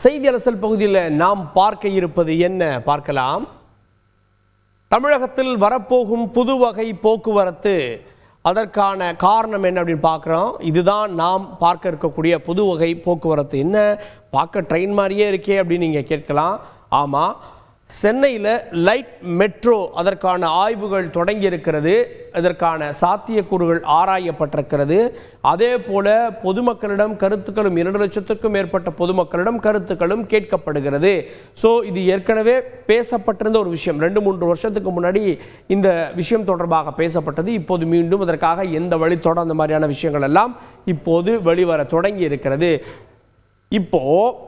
செய்தி அலசல் பகுதியில் நாம் பார்க்க இருப்பது என்ன பார்க்கலாம் தமிழகத்தில் வரப்போகும் புது வகை போக்குவரத்து அதற்கான காரணம் என்ன அப்படின்னு பார்க்குறோம் இதுதான் நாம் பார்க்க இருக்கக்கூடிய புது வகை போக்குவரத்து என்ன பார்க்க ட்ரெயின் மாதிரியே இருக்கே அப்படின்னு நீங்கள் கேட்கலாம் ஆமாம் சென்னையில் லைட் மெட்ரோ அதற்கான ஆய்வுகள் தொடங்கி இருக்கிறது இதற்கான சாத்தியக்கூறுகள் ஆராயப்பட்டிருக்கிறது அதே போல பொதுமக்களிடம் கருத்துக்களும் இரண்டு லட்சத்துக்கும் மேற்பட்ட பொதுமக்களிடம் கருத்துக்களும் கேட்கப்படுகிறது ஸோ இது ஏற்கனவே பேசப்பட்டிருந்த ஒரு விஷயம் ரெண்டு மூன்று வருஷத்துக்கு முன்னாடி இந்த விஷயம் தொடர்பாக பேசப்பட்டது இப்போது மீண்டும் அதற்காக எந்த வழித்தோட அந்த மாதிரியான விஷயங்கள் எல்லாம் இப்போது வெளிவர தொடங்கி இருக்கிறது இப்போ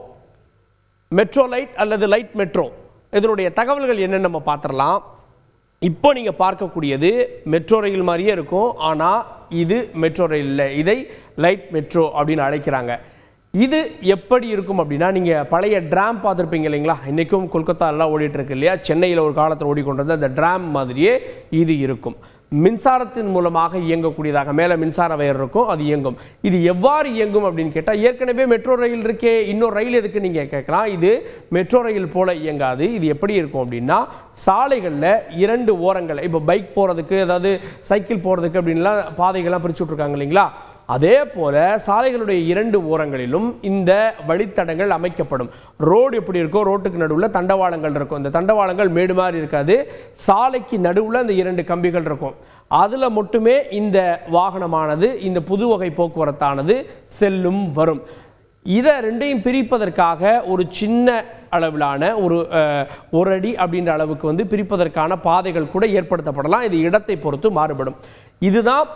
மெட்ரோ லைட் அல்லது லைட் மெட்ரோ இதனுடைய தகவல்கள் என்னன்னு நம்ம பார்த்துடலாம் இப்போ நீங்கள் பார்க்கக்கூடியது மெட்ரோ ரயில் மாதிரியே இருக்கும் ஆனால் இது மெட்ரோ ரயில் இல்லை இதை லைட் மெட்ரோ அப்படின்னு அழைக்கிறாங்க இது எப்படி இருக்கும் அப்படின்னா நீங்கள் பழைய ட்ராம் பார்த்துருப்பீங்க இல்லைங்களா இன்றைக்கும் கொல்கத்தாலாம் ஓடிட்டு இருக்கு இல்லையா சென்னையில் ஒரு காலத்தில் ஓடிக்கொண்டிருந்த அந்த ட்ராம் மாதிரியே இது இருக்கும் மின்சாரத்தின் மூலமாக இயங்கக்கூடியதாக மேலே மின்சார வயர் இருக்கும் அது இயங்கும் இது எவ்வாறு இயங்கும் அப்படின்னு கேட்டால் ஏற்கனவே மெட்ரோ ரயில் இருக்கே இன்னொரு ரயில் இருக்கு நீங்கள் கேட்கலாம் இது மெட்ரோ ரயில் போல இயங்காது இது எப்படி இருக்கும் அப்படின்னா சாலைகளில் இரண்டு ஓரங்கள் இப்போ பைக் போகிறதுக்கு அதாவது சைக்கிள் போகிறதுக்கு அப்படின்லாம் பாதைகள்லாம் பிரிச்சு விட்ருக்காங்க இல்லைங்களா அதே போல சாலைகளுடைய இரண்டு ஓரங்களிலும் இந்த வழித்தடங்கள் அமைக்கப்படும் ரோடு எப்படி இருக்கோ ரோட்டுக்கு நடுவில் தண்டவாளங்கள் இருக்கும் இந்த தண்டவாளங்கள் மேடு மாதிரி இருக்காது சாலைக்கு நடுவில் இந்த இரண்டு கம்பிகள் இருக்கும் அதில் மட்டுமே இந்த வாகனமானது இந்த புது வகை போக்குவரத்தானது செல்லும் வரும் இதை ரெண்டையும் பிரிப்பதற்காக ஒரு சின்ன அளவிலான ஒரு அஹ், ஒரு அடி அப்படின்ற அளவுக்கு வந்து பிரிப்பதற்கான பாதைகள் கூட ஏற்படுத்தப்படலாம் இது இடத்தை பொறுத்து மாறுபடும் இதுதான்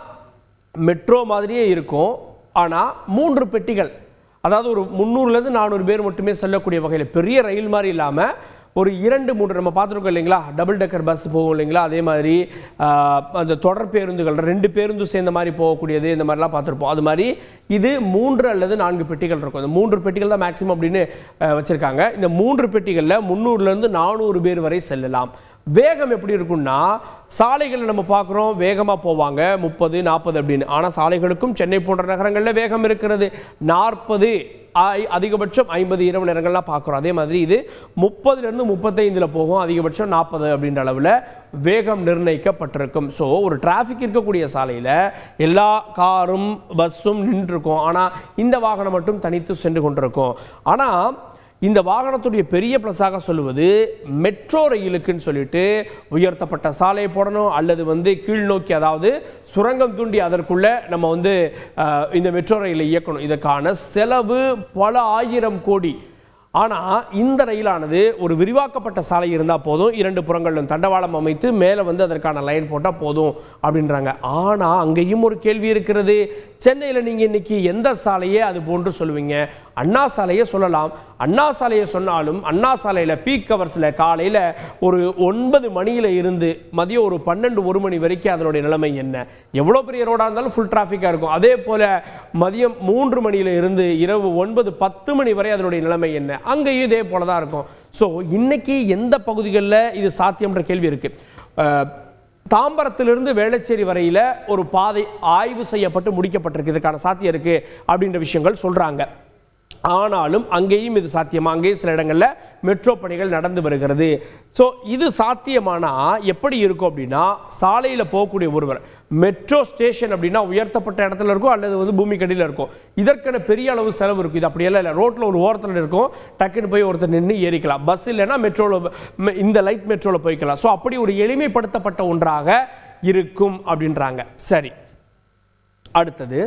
மெட்ரோ மாதிரியே இருக்கும் ஆனால் மூன்று பெட்டிகள் அதாவது ஒரு முந்நூறுலேருந்து நானூறு பேர் மட்டுமே செல்லக்கூடிய வகையில் பெரிய ரயில் மாதிரி இல்லாமல் ஒரு இரண்டு மூன்று நம்ம பார்த்துருக்கோம் இல்லைங்களா டபுள் டெக்கர் பஸ் போகும் இல்லைங்களா அதே மாதிரி ஆஹ், அந்த தொடர் பேருந்துகள் ரெண்டு பேருந்து சேர்ந்த மாதிரி போகக்கூடியது இந்த மாதிரிலாம் பார்த்துருப்போம் அது மாதிரி இது மூன்று அல்லது நான்கு பெட்டிகள் இருக்கும் இந்த மூன்று பெட்டிகள் தான் மேக்ஸிமம் அப்படின்னு ஆஹ், வச்சிருக்காங்க இந்த மூன்று பெட்டிகளில் முந்நூறுலேருந்து நானூறு பேர் வரை செல்லலாம் வேகம் எப்படி இருக்கும்னா சாலைகளில் நம்ம பார்க்குறோம் வேகமாக போவாங்க முப்பது நாற்பது அப்படின்னு ஆனால் சாலைகளுக்கும் சென்னை போன்ற நகரங்களில் வேகம் இருக்கிறது நாற்பது அதிகபட்சம் ஐம்பது இரவு நேரங்கள்லாம் பார்க்குறோம் அதே மாதிரி இது முப்பதுலேருந்து முப்பத்தைந்தில் போகும் அதிகபட்சம் நாற்பது அப்படின்ற அளவில் வேகம் நிர்ணயிக்கப்பட்டிருக்கும் ஸோ ஒரு டிராஃபிக் இருக்கக்கூடிய சாலையில் எல்லா காரும் பஸ்ஸும் நின்றுருக்கும் ஆனால் இந்த வாகனம் மட்டும் தனித்து சென்று கொண்டிருக்கும் ஆனால் இந்த வாகனத்துடைய பெரிய ப்ளஸாக சொல்லுவது மெட்ரோ ரயிலுக்குன்னு சொல்லிட்டு உயர்த்தப்பட்ட சாலை போடணும் அல்லது வந்து கீழ் நோக்கி அதாவது சுரங்கம் தூண்டி அதற்குள்ள நம்ம வந்து அஹ், இந்த மெட்ரோ ரயிலை இயக்கணும் இதற்கான செலவு பல ஆயிரம் கோடி ஆனால் இந்த ரயிலானது ஒரு விரிவாக்கப்பட்ட சாலை இருந்தால் போதும் இரண்டு புறங்களிலும் தண்டவாளம் அமைத்து மேலே வந்து அதற்கான லைன் போட்டால் போதும் அப்படின்றாங்க ஆனால் அங்கேயும் ஒரு கேள்வி இருக்கிறது சென்னையில் நீங்கள் இன்னைக்கு எந்த சாலையே அது போன்று சொல்லுவீங்க அண்ணா சாலையை சொல்லலாம் அண்ணா சாலையை சொன்னாலும் அண்ணா சாலையில் பீக் கவர்ஸில் காலையில் ஒரு ஒன்பது மணியில் இருந்து மதியம் ஒரு பன்னெண்டு ஒரு மணி வரைக்கும் அதனுடைய நிலைமை என்ன எவ்வளோ பெரிய ரோடாக இருந்தாலும் ஃபுல் டிராஃபிக்காக இருக்கும் அதே போல் மதியம் மூன்று மணியில் இருந்து இரவு ஒன்பது பத்து மணி வரை அதனுடைய நிலைமை என்ன அங்கேயும் இதே போல தான் இருக்கும் ஸோ இன்னைக்கு எந்த பகுதிகளில் இது சாத்தியம்ன்ற கேள்வி இருக்குது தாம்பரத்திலிருந்து வேளச்சேரி வரையில் ஒரு பாதை ஆய்வு செய்யப்பட்டு முடிக்கப்பட்டிருக்கு இதுக்கான சாத்தியம் இருக்கு அப்படின்ற விஷயங்கள் சொல்றாங்க ஆனாலும் அங்கேயும் இது சாத்தியமா அங்கேயும் சில இடங்களில் மெட்ரோ பணிகள் நடந்து வருகிறது ஸோ இது சாத்தியமானா எப்படி இருக்கும் அப்படின்னா சாலையில் போகக்கூடிய ஒருவர் மெட்ரோ ஸ்டேஷன் அப்படின்னா உயர்த்தப்பட்ட இடத்துல இருக்கும் அல்லது வந்து பூமிக்கடியில் இருக்கும் இதற்கான பெரிய அளவு செலவு இருக்கும் இது அப்படியெல்லாம் இல்லை ரோட்டில் ஒரு ஓரத்தில் இருக்கும் டக்குன்னு போய் ஒருத்தர் நின்று ஏறிக்கலாம் பஸ் இல்லைன்னா மெட்ரோவில் இந்த லைட் மெட்ரோவில் போய்க்கலாம் ஸோ அப்படி ஒரு எளிமைப்படுத்தப்பட்ட ஒன்றாக இருக்கும் அப்படின்றாங்க சரி அடுத்தது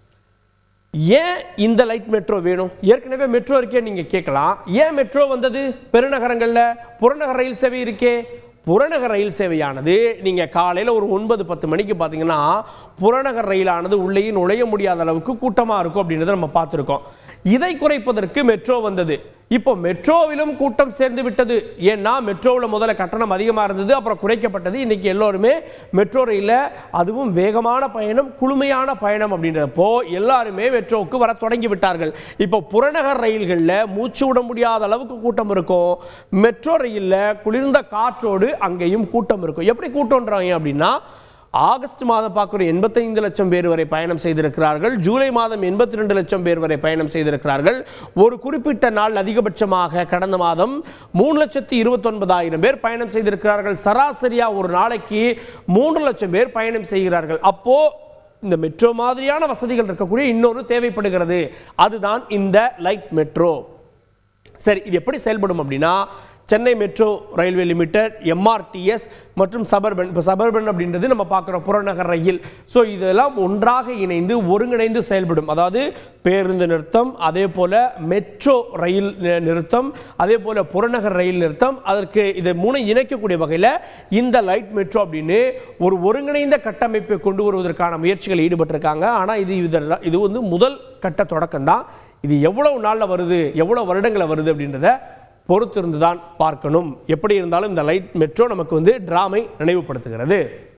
ஏன் இந்த லைட் மெட்ரோ வேணும் ஏற்கனவே மெட்ரோ இருக்கே நீங்க கேட்கலாம் ஏன் மெட்ரோ வந்தது பெருநகரங்கள்ல புறநகர் ரயில் சேவை இருக்கே புறநகர் ரயில் சேவையானது நீங்க காலையில ஒரு ஒன்பது பத்து மணிக்கு பார்த்தீங்கன்னா புறநகர் ரயிலானது உள்ளேயும் நுழைய முடியாத அளவுக்கு கூட்டமா இருக்கும் அப்படின்றத நம்ம பார்த்துருக்கோம் இதை குறைப்பதற்கு மெட்ரோ வந்தது இப்போ மெட்ரோவிலும் கூட்டம் சேர்ந்து விட்டது ஏன்னா மெட்ரோவில் முதல்ல கட்டணம் அதிகமாக இருந்தது அப்புறம் குறைக்கப்பட்டது இன்னைக்கு எல்லோருமே மெட்ரோ ரயிலில் அதுவும் வேகமான பயணம் குளுமையான பயணம் அப்படின்றப்போ எல்லாருமே மெட்ரோவுக்கு வர தொடங்கி விட்டார்கள் இப்போ புறநகர் ரயில்களில் மூச்சு விட முடியாத அளவுக்கு கூட்டம் இருக்கும் மெட்ரோ ரயிலில் குளிர்ந்த காற்றோடு அங்கேயும் கூட்டம் இருக்கும் எப்படி கூட்டம்ன்றாங்க அப்படின்னா ஆகஸ்ட் மாதம் பார்க்குற எண்பத்தைந்து லட்சம் பேர் வரை பயணம் செய்திருக்கிறார்கள் ஜூலை மாதம் எண்பத்தி ரெண்டு லட்சம் பேர் வரை பயணம் செய்திருக்கிறார்கள் ஒரு குறிப்பிட்ட நாள் அதிகபட்சமாக கடந்த மாதம் மூணு லட்சத்தி இருபத்தொன்பதாயிரம் பேர் பயணம் செய்திருக்கிறார்கள் சராசரியா ஒரு நாளைக்கு மூன்று லட்சம் பேர் பயணம் செய்கிறார்கள் அப்போ இந்த மெட்ரோ மாதிரியான வசதிகள் இருக்கக்கூடிய இன்னொரு தேவைப்படுகிறது அதுதான் இந்த லைட் மெட்ரோ சரி இது எப்படி செயல்படும் அப்படின்னா Chennai metro railway limited MRTS மற்றும் சபர்பன் இப்போ சபர்பன் அப்படின்றது நம்ம பார்க்குறோம் புறநகர் ரயில் ஸோ இதெல்லாம் ஒன்றாக இணைந்து ஒருங்கிணைந்து செயல்படும் அதாவது பேருந்து நிறுத்தம் அதே போல் மெட்ரோ ரயில் நி- நிறுத்தம் அதே போல் புறநகர் ரயில் நிறுத்தம் அதற்கு இதை மூணு இணைக்கக்கூடிய வகையில் இந்த லைட் மெட்ரோ அப்படின்னு ஒரு ஒருங்கிணைந்த கட்டமைப்பை கொண்டு வருவதற்கான முயற்சிகள் ஈடுபட்டிருக்காங்க ஆனால் இது இதெல்லாம் இது வந்து முதல் கட்ட தொடக்கம் தான் இது எவ்வளவு நாளில் வருது எவ்வளவு வருடங்களில் வருது அப்படின்றத பொறுத்திருந்து தான் பார்க்கணும் எப்படி இருந்தாலும் இந்த லைட் மெட்ரோ நமக்கு வந்து டிராமை நினைவுபடுத்துகிறது